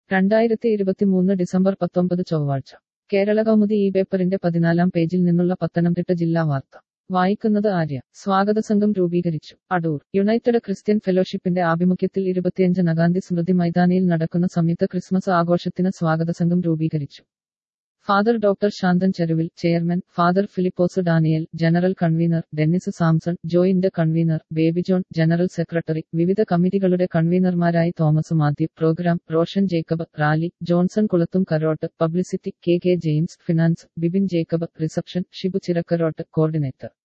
രണ്ടായിരത്തി ഇരുപത്തിമൂന്ന് ഡിസംബർ പത്തൊമ്പത് ചൊവ്വാഴ്ച കേരള കൗമുദി ഈ പേപ്പറിന്റെ പതിനാലാം പേജിൽ നിന്നുള്ള പത്തനംതിട്ട ജില്ലാ വാർത്ത വായിക്കുന്നത് ആര്യ സ്വാഗത സംഘം രൂപീകരിച്ചു അടൂർ യുണൈറ്റഡ് ക്രിസ്ത്യൻ ഫെലോഷിപ്പിന്റെ ആഭിമുഖ്യത്തിൽ ഇരുപത്തിയഞ്ചിന് ഗാന്ധി സ്മൃതി മൈതാനിയിൽ നടക്കുന്ന സംയുക്ത ക്രിസ്മസ് ആഘോഷത്തിന് സ്വാഗത സംഘം രൂപീകരിച്ചു father doctor Santhan Cheruvil chairman father Philipose Daniel general convener Dennis Samson joint convener Baby John general secretary വിവിധ കമ്മിറ്റികളുടെ കൺവീനർമാരായി Thomas Mathew programme Roshan Jacob rally Johnson Kulathum Karottu publicity K K James finance Bibin Jacob reception Shibu Chirakkarottu coordinator